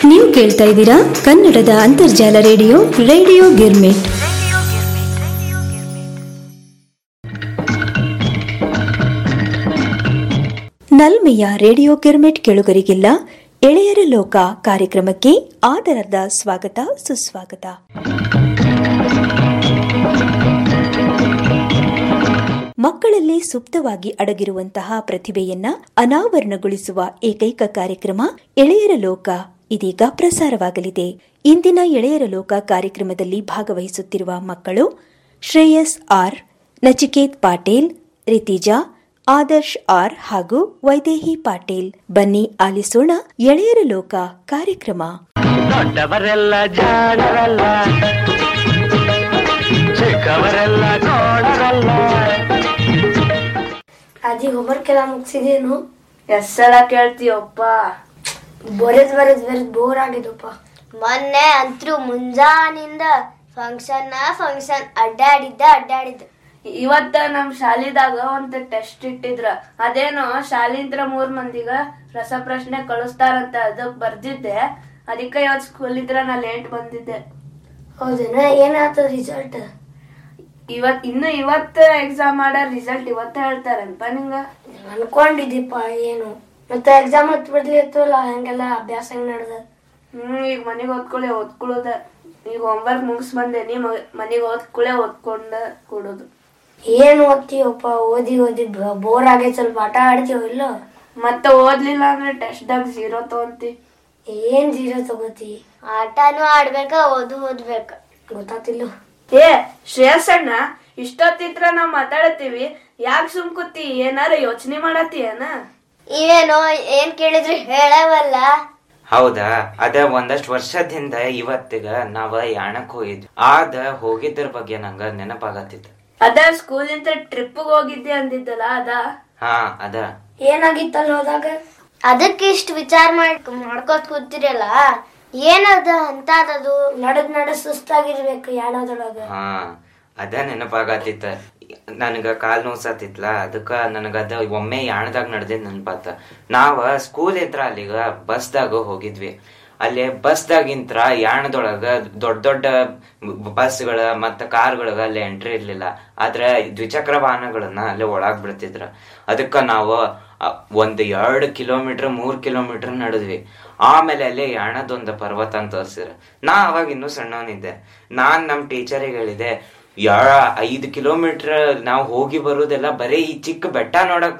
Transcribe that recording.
ನೀವು ಕೇಳ್ತಾ ಇದ್ದೀರಾ ಕನ್ನಡದ ಅಂತರ್ಜಾಲ ರೇಡಿಯೋ ರೇಡಿಯೋ ಗಿರ್ಮಿಟ್ ನಲ್ಮೆಯ ರೇಡಿಯೋ ಗಿರ್ಮಿಟ್ ಕೆಳುಗರಿಗಿಲ್ಲ ಎಳೆಯರ ಲೋಕ ಕಾರ್ಯಕ್ರಮಕ್ಕೆ ಆದರದ ಸ್ವಾಗತ ಸುಸ್ವಾಗತ ಮಕ್ಕಳಲ್ಲಿ ಸುಪ್ತವಾಗಿ ಅಡಗಿರುವಂತಹ ಪ್ರತಿಭೆಯನ್ನ ಅನಾವರಣಗೊಳಿಸುವ ಏಕೈಕ ಕಾರ್ಯಕ್ರಮ ಎಳೆಯರ ಲೋಕ ಇದೀಗ ಪ್ರಸಾರವಾಗಲಿದೆ ಇಂದಿನ ಎಳೆಯರ ಲೋಕ ಕಾರ್ಯಕ್ರಮದಲ್ಲಿ ಭಾಗವಹಿಸುತ್ತಿರುವ ಮಕ್ಕಳು ಶ್ರೇಯಸ್ ಆರ್ ನಚಿಕೇತ್ ಪಾಟೀಲ್ ರಿತಿಜಾ ಆದರ್ಶ್ ಆರ್ ಹಾಗೂ ವೈದೇಹಿ ಪಾಟೀಲ್ ಬನ್ನಿ ಆಲಿಸೋಣ ಎಳೆಯರ ಲೋಕ ಕಾರ್ಯಕ್ರಮ ದೊಡ್ಡವರೆಲ್ಲ ಜಾಣರಲ್ಲ ಚಿಕ್ಕವರೆಲ್ಲ ನೋಡರಲ್ಲ ಅದಿ ಹೋಮ್ವರ್ಕ್ ಎಲ್ಲ ಮುಗಿಸಿದೇನು ಎಷ್ಟ್ ಸಲ ಕೇಳ್ತೀಯಪ್ಪ ಬರೆದ್ ಬರೆದ್ ಬರೆದ್ ಬೋರ್ ಆಗಿದಪ್ಪ ಮೊನ್ನೆ ಅಂತೂ ಮುಂಜಾನಿಂದ ಫಂಕ್ಷನ್ ಫಂಕ್ಷನ್ ಅಡ್ಡಾಡಿದ್ದ ಅಡ್ಡಾಡಿದ್ದ ಇವತ್ತ ನಮ್ ಶಾಲಿದಾಗ ಒಂದ್ ಟೆಸ್ಟ್ ಇಟ್ಟಿದ್ರ ಅದೇನೋ ಶಾಲಿಂತ್ರ ಮೂರ್ ಮಂದಿಗ ರಸಪ್ರಶ್ನೆ ಕಳಿಸ್ತಾರಂತ ಅದಕ್ ಬರ್ದಿದ್ದೆ ಅದಕ್ಕೆ ಇವತ್ ಸ್ಕೂಲ್ ಇದ್ರ ನಾ ಲೇಟ್ ಬಂದಿದ್ದೆ ಹೌದೇನ ಏನಾಗ್ತದ ರಿಸಲ್ಟ್ ಇವತ್ ಇನ್ನು ಇವತ್ತ ಎಕ್ಸಾಮ್ ಮಾಡೋ ರಿಸಲ್ಟ್ ಇವತ್ತ ಹೇಳ್ತಾರನ್ಪ ನಿಂಗ ಅನ್ಕೊಂಡಿದ್ದೀಪ ಏನು ಮತ್ತೆ ಎಕ್ಸಾಮ್ ಹತ್ ಬಿಡ್ಲಿ ಇತ್ತಲ್ಲ ಹಂಗೆಲ್ಲ ಅಭ್ಯಾಸ ಹೆಂಗ್ ನಡ್ದ ಹ್ಮ್ ಈಗ ಮನೆಗ್ ಓದ್ಕೊಳ್ಳೆ ಓದ್ಕೊಳ್ಳೋದ ಈಗ ಹೋಮ್ವರ್ಕ್ ಮುಗಿಸ್ ಬಂದೆ ನೀ ಮನೆಗ್ ಓದ್ಕೊಳ್ಳೆ ಓದ್ಕೊಂಡ ಕೊಡೋದು ಏನ್ ಓದ್ತೀವಪ್ಪ ಓದಿ ಓದಿ ಬೋರ್ ಆಗೈತ್ ಸ್ವಲ್ಪ ಆಟ ಆಡ್ತೀವ ಇಲ್ಲ ಮತ್ತೆ ಓದ್ಲಿಲ್ಲ ಅಂದ್ರೆ ಟೆಸ್ಟ್ದಾಗ ಝೀರೋ ತಗೊಂತಿ ಏನ್ ಜೀರೋ ತಗೋತಿ ಆಟನೂ ಆಡ್ಬೇಕ ಓದು ಓದ್ಬೇಕ ಗೊತ್ತಾತಿಲ್ಲ ಏ ಶ್ರೇಯಸಣ್ಣ ಇಷ್ಟೊತ್ತಿತ್ರ ನಾವ್ ಮಾತಾಡತ್ತೀವಿ ಯಾಕೆ ಸುಮ್ ಕೂತಿ ಏನಾರ ಯೋಚನೆ ಮಾಡತ್ತೀಯನ ಇವೇನೋ ಏನ್ ಕೇಳಿದ್ರು ಹೇಳವಲ್ಲ ಹೌದಾ ಅದ ಒಂದಷ್ಟ್ ವರ್ಷದಿಂದ ಇವತ್ತಿಗ ನಾವ ಯಾಣಕ್ ಹೋಗಿದ್ವಿ ಆದ ಹೋಗಿದ್ರ ಬಗ್ಗೆ ನಂಗ ನೆನಪಾಗತ್ತಿತ್ತು ಅದ ಸ್ಕೂಲಿಂದ ಟ್ರಿಪ್ ಹೋಗಿದ್ದೆ ಅಂದಿದ್ದಲ್ಲ ಅದ ಹಾ ಅದ ಏನಾಗಿತ್ತಲ್ಲ ಹೋದಾಗ ಅದಕ್ಕೆ ಇಷ್ಟು ವಿಚಾರ ಮಾಡ್ ಮಾಡ್ಕೋತ ಕೂತಿರಲ್ಲ ಏನದ ಅಂತದದು ನಡದ್ ನಡ ಸುಸ್ತಾಗಿರ್ಬೇಕು ಯಾಣದೊಳಗ ಹಾ ಅದ ನೆನಪಾಗತ್ತಿತ್ತ ನನಗ ಕಾಲ್ ನೋಸತ್ತಿತ್ಲ ಅದಕ್ಕ ನನಗ ಅದ ಒಮ್ಮೆ ಯಾಣದಾಗ ನಡೆದಿದ್ ನೆನಪಾತ ನಾವ ಸ್ಕೂಲ್ ಇದ್ರ ಅಲ್ಲಿಗ ಬಸ್ದಾಗ ಹೋಗಿದ್ವಿ ಅಲ್ಲಿ ಬಸ್ದಾಗಿಂತ್ರ ಯಾಣದೊಳಗ ದೊಡ್ಡ ದೊಡ್ಡ ಬಸ್ಗಳ ಮತ್ತ ಕಾರ್ಗಳಿಗೆ ಅಲ್ಲಿ ಎಂಟ್ರಿ ಇರ್ಲಿಲ್ಲ ಆದ್ರ ದ್ವಿಚಕ್ರ ವಾಹನಗಳನ್ನ ಅಲ್ಲಿ ಒಳಗ್ ಬಿಡ್ತಿದ್ರ ಅದಕ್ಕ ನಾವು ಅ, ಒಂದ್ ಎರಡ್ ಕಿಲೋಮೀಟರ್ ಮೂರ್ ಕಿಲೋಮೀಟರ್ ನಡೆದ್ವಿ ಆಮೇಲೆ ಅಲ್ಲಿ ಯಾಣದೊಂದು ಪರ್ವತ ಅಂತ ತೋರ್ಸಿದ್ರ ನಾ ಅವಾಗ ಇನ್ನೂ ಸಣ್ಣವನಿದ್ದೆ ನಾನ್ ನಮ್ ಟೀಚರಿಗೆ ಹೇಳಿದೆ ಯಾ ಐದ್ ಕಿಲೋಮೀಟರ್ ನಾವ್ ಹೋಗಿ ಬರೋದೆಲ್ಲ ಬರೀ ಈ ಚಿಕ್ಕ ಬೆಟ್ಟ ನೋಡಕ್